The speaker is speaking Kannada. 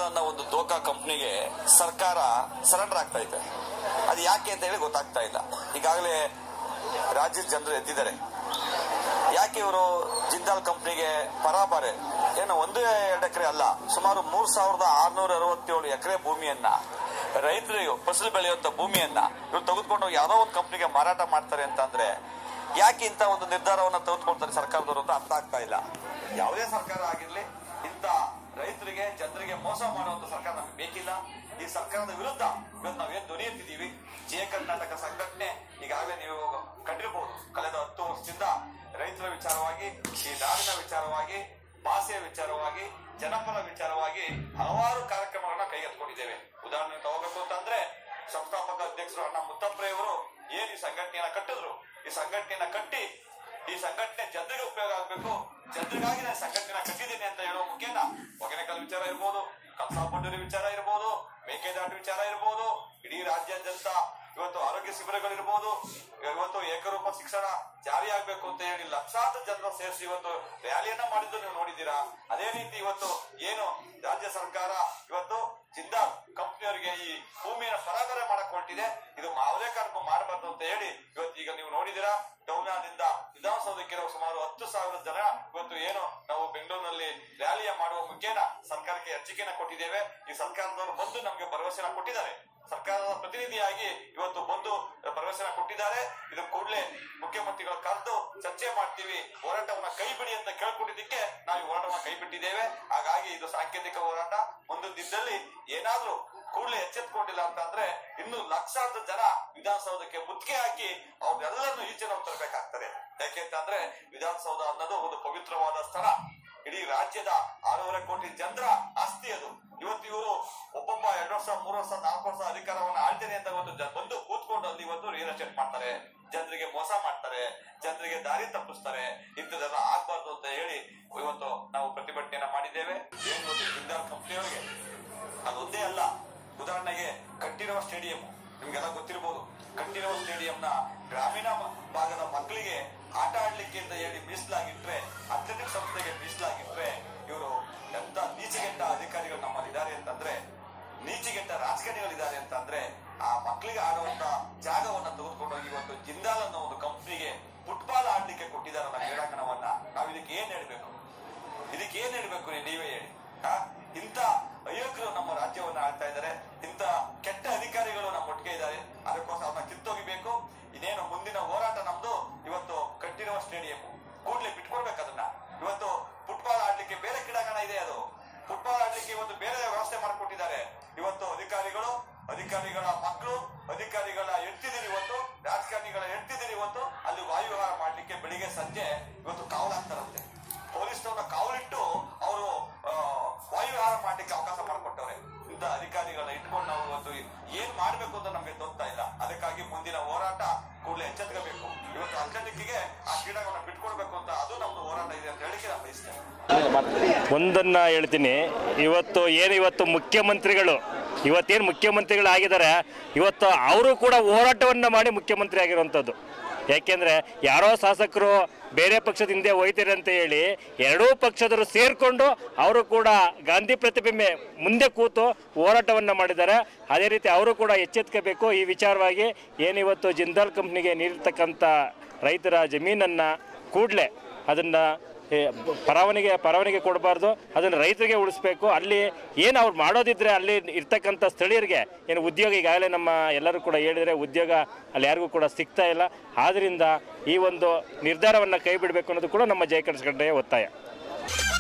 ಅನ್ನೋ ಒಂದು ದೋಖಾ ಕಂಪ್ನಿಗೆ ಸರ್ಕಾರ ಸರೆಂಡರ್ ಆಗ್ತಾ ಇದೆ ಅದು ಯಾಕೆ ಅಂತ ಹೇಳಿ ಗೊತ್ತಾಗ್ತಾ ಇಲ್ಲ ಈಗಾಗಲೇ ರಾಜ್ಯದ ಜನರು ಎದ್ದಿದ್ದಾರೆ ಯಾಕೆ ಇವರು ಜಿಂದಾಲ್ ಕಂಪ್ನಿಗೆ ಪರಾಬಾರೆ ಏನು ಒಂದು ಎರಡು ಎಕರೆ ಅಲ್ಲ ಸುಮಾರು ಮೂರ್ ಸಾವಿರದ ಆರ್ನೂರ ಅರವತ್ತೇಳು ಎಕರೆ ಭೂಮಿಯನ್ನ ರೈತರು ಫಸಲು ಬೆಳೆಯುವಂತ ಭೂಮಿಯನ್ನ ಇವ್ರು ತೆಗೆದುಕೊಂಡು ಹೋಗಿ ಯಾವುದೋ ಒಂದು ಕಂಪ್ನಿಗೆ ಮಾರಾಟ ಮಾಡ್ತಾರೆ ಅಂತ ಅಂದ್ರೆ ಯಾಕೆ ಇಂಥ ಒಂದು ನಿರ್ಧಾರವನ್ನ ತೆಗೆದುಕೊಳ್ತಾರೆ ಸರ್ಕಾರದವರು ಅಂತ ಅರ್ಥ ಆಗ್ತಾ ಇಲ್ಲ ಯಾವುದೇ ಸರ್ಕಾರ ಆಗಿರ್ಲಿ ಇಂಥ ರೈತರಿಗೆ ಜನರಿಗೆ ಮೋಸ ಮಾಡುವಂತ ಸರ್ಕಾರ ನಮಗೆ ಬೇಕಿಲ್ಲ ಈ ಸರ್ಕಾರದ ವಿರುದ್ಧ ಇವತ್ತು ನಾವೇನ್ ಧ್ವನಿ ಎತ್ತಿದ್ದೀವಿ ಜಯ ಕರ್ನಾಟಕ ಸಂಘಟನೆ ಈಗಾಗಲೇ ನೀವು ಕಂಡಿರಬಹುದು ಕಳೆದ ಹತ್ತು ವರ್ಷದಿಂದ ರೈತರ ವಿಚಾರವಾಗಿ ಈ ನಾಡಿನ ವಿಚಾರವಾಗಿ ಭಾಷೆಯ ವಿಚಾರವಾಗಿ ಜನಪರ ವಿಚಾರವಾಗಿ ಹಲವಾರು ಕಾರ್ಯಕ್ರಮಗಳನ್ನ ಕೈಗೆತ್ತಿಕೊಂಡಿದ್ದೇವೆ ಉದಾಹರಣೆ ತಗೋಬೇಕು ಅಂತಂದ್ರೆ ಸಂಸ್ಥಾಪಕ ಅಧ್ಯಕ್ಷರು ಅಣ್ಣ ಮುತ್ತಪ್ರೆಯವರು ಏನ್ ಈ ಸಂಘಟನೆಯನ್ನ ಕಟ್ಟಿದ್ರು ಈ ಸಂಘಟನೆಯನ್ನ ಕಟ್ಟಿ ಈ ಸಂಘಟನೆ ಜನರಿಗೆ ಉಪಯೋಗ ಆಗಬೇಕು ಜನರಿಗಾಗಿ ನಾನು ಸಂಘಟನೆ ಕಟ್ಟಿದ್ದೀನಿ ಅಂತ ಹೇಳೋ ಮುಖ್ಯನ ಒಗೆನಕಲ್ ವಿಚಾರ ಇರ್ಬೋದು ಕಲ್ಸಾ ಬಂಡೂರಿ ವಿಚಾರ ಇರ್ಬೋದು ಮೇಕೆದಾಟು ವಿಚಾರ ಇರ್ಬೋದು ಇಡೀ ರಾಜ್ಯಾದ್ಯಂತ ಇವತ್ತು ಆರೋಗ್ಯ ಶಿಬಿರಗಳಿರ್ಬೋದು ಇವತ್ತು ಏಕರೂಪ ಶಿಕ್ಷಣ ಜಾರಿ ಆಗ್ಬೇಕು ಅಂತ ಹೇಳಿ ಲಕ್ಷಾಂತರ ಜನರ ಸೇರಿಸಿ ಇವತ್ತು ರ್ಯಾಲಿಯನ್ನ ಮಾಡಿದ್ದು ನೀವು ನೋಡಿದ್ದೀರಾ ಅದೇ ರೀತಿ ಇವತ್ತು ಏನು ರಾಜ್ಯ ಸರ್ಕಾರ ಇವತ್ತು ಜಿಂದಾಲ್ ಕಂಪ್ನಿಯವರಿಗೆ ಈ ಭೂಮಿಯನ್ನು ಪರಾಗರೆ ಮಾಡಕ್ ಹೊರಟಿದೆ ಇದು ಯಾವುದೇ ಕಾರಣಕ್ಕೂ ಮಾಡಬಾರ್ದು ಅಂತ ಹೇಳಿ ಇವತ್ತು ಈಗ ನೀವು ನೋಡಿದ್ದೀರಾ ಡೌನಾದಿಂದ ವಿಧಾನಸೌಧಕ್ಕೆ ನಾವು ಸುಮಾರು ಹತ್ತು ಸಾವಿರ ಜನ ಇವತ್ತು ಏನು ನಾವು ಬೆಂಗಳೂರಿನಲ್ಲಿ ರ್ಯಾಲಿಯ ಮಾಡುವ ಮುಖೇನ ಸರ್ಕಾರಕ್ಕೆ ಅರ್ಜಿಕೆನ ಕೊಟ್ಟಿದ್ದೇವೆ ಈ ಸರ್ಕಾರದವರು ಬಂದು ನಮಗೆ ಭರವಸೆನ ಕೊಟ್ಟಿದ್ದಾರೆ ಸರ್ಕಾರದ ಪ್ರತಿನಿಧಿಯಾಗಿ ಇವತ್ತು ಬಂದು ಭರವಸೆನ ಕೊಟ್ಟಿದ್ದಾರೆ ಇದು ಕೂಡಲೇ ಮುಖ್ಯಮಂತ್ರಿಗಳ ಕರೆದು ಚರ್ಚೆ ಮಾಡ್ತೀವಿ ಹೋರಾಟವನ್ನ ಕೈ ಬಿಡಿ ಅಂತ ಕೇಳ್ಕೊಂಡಿದ್ದಕ್ಕೆ ನಾವು ಈ ಹೋರಾಟವನ್ನ ಕೈ ಬಿಟ್ಟಿದ್ದೇವೆ ಹಾಗಾಗಿ ಇದು ಸಾಂಕೇತಿಕ ಹೋರಾಟ ಮುಂದಿನ ದಿನದಲ್ಲಿ ಏನಾದ್ರೂ ಕೂಡಲೇ ಎಚ್ಚೆತ್ಕೊಂಡಿಲ್ಲ ಅಂತ ಅಂದ್ರೆ ಇನ್ನು ಲಕ್ಷಾಂತರ ಜನ ವಿಧಾನಸೌಧಕ್ಕೆ ಮುತ್ತಿಗೆ ಹಾಕಿ ಅವ್ರನ್ನೆಲ್ಲರನ್ನು ಈಚೆ ನಾವು ತರಬೇಕಾಗ್ತದೆ ಯಾಕೆಂತಂದ್ರೆ ವಿಧಾನಸೌಧ ಅನ್ನೋದು ಒಂದು ಪವಿತ್ರವಾದ ಸ್ಥಳ ಇಡೀ ರಾಜ್ಯದ ಆರೂವರೆ ಕೋಟಿ ಜನರ ಆಸ್ತಿ ಅದು ಇವತ್ತು ಇವರು ಒಬ್ಬೊಬ್ಬ ಎರಡು ವರ್ಷ ಮೂರು ವರ್ಷ ನಾಲ್ಕು ವರ್ಷ ಅಧಿಕಾರವನ್ನು ಆಳ್ತೇನೆ ಅಂತ ಒಂದು ಜ- ಬಂದು ಕೂತ್ಕೊಂಡು ಅಲ್ಲಿ ಇವತ್ತು ರಿಯಲ್ ಎಸ್ಟೇಟ್ ಮಾಡ್ತಾರೆ ಜನರಿಗೆ ಮೋಸ ಮಾಡ್ತಾರೆ ಜನರಿಗೆ ದಾರಿ ತಪ್ಪಿಸ್ತಾರೆ ಇಂಥದೆಲ್ಲ ಆಗ್ಬಾರ್ದು ಅಂತ ಹೇಳಿ ಇವತ್ತು ನಾವು ಪ್ರತಿಭಟನೆಯನ್ನ ಮಾಡಿದ್ದೇವೆ ಏನು ಇವತ್ತು ಜಿಂದಾಲ್ ಕಂಪ್ನಿಯವರಿಗೆ ಅದೊಂದೇ ಅಲ್ಲ ಉದಾಹರಣೆಗೆ ಕಂಠೀರವ ಸ್ಟೇಡಿಯಂ ನಿಮ್ಗೆಲ್ಲ ಗೊತ್ತಿರಬಹುದು ಕಂಠೀರವ ಸ್ಟೇಡಿಯಂನ ಗ್ರಾಮೀಣ ಮ- ಭಾಗದ ಮಕ್ಕಳಿಗೆ ಆಟ ಆಡ್ಲಿಕ್ಕೆ ಅಂತ ಹೇಳಿ ಮೀಸಲಾಗಿಟ್ರೆ ಅಥ್ಲೆಟಿಕ್ ಸಂಸ್ಥೆಗೆ ಮೀಸಲಾಗಿಟ್ರೆ ಇವರು ಎಂತ ನೀಚಗೆಟ್ಟ ಅಧಿಕಾರಿಗಳು ನಮ್ಮಲ್ಲಿದ್ದಾರೆ ಅಂತಂದ್ರೆ ನೀಚಗೆಟ್ಟ ರಾಜಕಾರಣಿಗಳಿದ್ದಾರೆ ಅಂತಂದ್ರೆ ಆ ಮಕ್ಕಳಿಗೆ ಆಡುವಂತ ಜಾಗವನ್ನ ತೆಗೆದುಕೊಂಡು ಹೋಗಿ ಇವತ್ತು ಜಿಂದಾಲ್ ಅನ್ನೋ ಒಂದು ಕಂಪ್ನಿಗೆ ಫುಟ್ಬಾಲ್ ಆಡ್ಲಿಕ್ಕೆ ಕೊಟ್ಟಿದ್ದಾರಲ್ಲ ಕ್ರೀಡಾಂಗಣವನ್ನ ನಾವ್ ಇದಕ್ಕೆ ಏನ್ ಹೇಳ್ಬೇಕು ಇದಕ್ಕೆ ಏನ್ ಹೇಳ್ಬೇಕು ನೀವು ನೀವೇ ಹೇಳಿ ಆ? ಇಂಥ ಅಯೋಗ್ಯರು ನಮ್ಮ ರಾಜ್ಯವನ್ನ ಆಳ್ತಾ ಇದ್ದಾರೆ ಇಂಥ ಕೆಟ್ಟ ಅಧಿಕಾರಿಗಳು ನಮ್ಮ ಒಟ್ಟಿಗೆ ಇದ್ದಾರೆ ಅದಕ್ಕೋಸ್ಕರ ಅವ್ರನ್ನ ಕಿತ್ತೋಗಿಬೇಕು ಇನ್ನೇನು ಮುಂದಿನ ಹೋರಾಟ ನಮ್ದು ಇವತ್ತು ಕಟ್ಟಿರುವ ಸ್ಟೇಡಿಯಂ ಕೂಡ್ಲೆ ಬಿಟ್ಕೊಡ್ಬೇಕು ಅದನ್ನ ಇವತ್ತು ಫುಟ್ಬಾಲ್ ಆಡ್ಲಿಕ್ಕೆ ಬೇರೆ ಕ್ರೀಡಾಂಗಣ ಇದೆ ಅದು ಫುಟ್ಬಾಲ್ ಆಡ್ಲಿಕ್ಕೆ ಇವತ್ತು ಬೇರೆ ವ್ಯವಸ್ಥೆ ಮಾಡಿಕೊಟ್ಟಿದ್ದಾರೆ ಇವತ್ತು ಅಧಿಕಾರಿಗಳು ಅಧಿಕಾರಿಗಳ ಮಕ್ಕಳು ಅಧಿಕಾರಿಗಳ ಹೆಂಡ್ತಿದಿರಿ ಇವತ್ತು ರಾಜಕಾರಣಿಗಳ ಹೆಂಡ್ತಿದಿರಿ ಇವತ್ತು ಅಲ್ಲಿ ವಾಯುವಿಹಾರ ಮಾಡ್ಲಿಕ್ಕೆ ಬೆಳಿಗ್ಗೆ ಸಂಜೆ ಇವತ್ತು ಕಾವಲಾಗ್ತಾರಂತೆ ಪೊಲೀಸ್ನವ್ರನ್ನ ಕಾವಲಿಟ್ಟು ಅವರು ವಾಯುವಿಹಾರ ಮಾಡ್ಲಿಕ್ಕೆ ಅವಕಾಶ ಮಾಡಿಕೊಟ್ಟವ್ರೆ ಇಂಥ ಅಧಿಕಾರಿಗಳನ್ನ ಇಟ್ಕೊಂಡು ನಾವು ಇವತ್ತು ಏನ್ ಮಾಡ್ಬೇಕು ಅಂತ ನಮ್ಗೆ ತೋರ್ತಾ ಇಲ್ಲ ಅದಕ್ಕಾಗಿ ಮುಂದಿನ ಹೋರಾಟ ಕೂಡಲೇ ಎಚ್ಚೆತ್ಕೋಬೇಕು ಇವತ್ತು ಅಥ್ಲೆಟಿಕ್ಗೆ ಆ ಕ್ರೀಡೆಗಳನ್ನ ಬಿಟ್ಕೊಡ್ಬೇಕು ಅಂತ ಅದು ನಮ್ದು ಹೋರಾಟ ಇದೆ ಅಂತ ಹೇಳಿಕೆ ನಾನು ಬಯಸ್ತೇನೆ ಒಂದನ್ನು ಹೇಳ್ತೀನಿ ಇವತ್ತು ಏನು ಇವತ್ತು ಮುಖ್ಯಮಂತ್ರಿಗಳು ಇವತ್ತೇನು ಮುಖ್ಯಮಂತ್ರಿಗಳಾಗಿದ್ದಾರೆ ಇವತ್ತು ಅವರು ಕೂಡ ಹೋರಾಟವನ್ನು ಮಾಡಿ ಮುಖ್ಯಮಂತ್ರಿ ಆಗಿರುವಂಥದ್ದು ಯಾಕೆಂದರೆ ಯಾರೋ ಶಾಸಕರು ಬೇರೆ ಪಕ್ಷದ ಹಿಂದೆ ಹೋಯ್ತಾರೆ ಅಂತ ಹೇಳಿ ಎರಡೂ ಪಕ್ಷದವರು ಸೇರಿಕೊಂಡು ಅವರು ಕೂಡ ಗಾಂಧಿ ಪ್ರತಿಬಿಂಬೆ ಮುಂದೆ ಕೂತು ಹೋರಾಟವನ್ನು ಮಾಡಿದ್ದಾರೆ ಅದೇ ರೀತಿ ಅವರು ಕೂಡ ಎಚ್ಚೆತ್ಕೋಬೇಕು ಈ ವಿಚಾರವಾಗಿ ಏನಿವತ್ತು ಜಿಂದಾಲ್ ಕಂಪ್ನಿಗೆ ನೀಡಿರ್ತಕ್ಕಂಥ ರೈತರ ಜಮೀನನ್ನು ಕೂಡಲೇ ಅದನ್ನು ಏ, ಬ- ಪರವಾನಿಗೆ ಪರವಾನಿಗೆ ಕೊಡಬಾರ್ದು ಅದನ್ನು ರೈತರಿಗೆ ಉಳಿಸ್ಬೇಕು ಅಲ್ಲಿ ಏನು ಅವ್ರು ಮಾಡೋದಿದ್ರೆ ಅಲ್ಲಿ ಇರ್ತಕ್ಕಂಥ ಸ್ಥಳೀಯರಿಗೆ ಏನು ಉದ್ಯೋಗ ಈಗಾಗಲೇ ನಮ್ಮ ಎಲ್ಲರೂ ಕೂಡ ಹೇಳಿದರೆ ಉದ್ಯೋಗ ಅಲ್ಲಿ ಯಾರಿಗೂ ಕೂಡ ಸಿಗ್ತಾ ಇಲ್ಲ ಆದ್ದರಿಂದ ಈ ಒಂದು ನಿರ್ಧಾರವನ್ನು ಕೈ ಬಿಡಬೇಕು ಅನ್ನೋದು ಕೂಡ ನಮ್ಮ ಜಯಕರ್ಸ್ ಒತ್ತಾಯ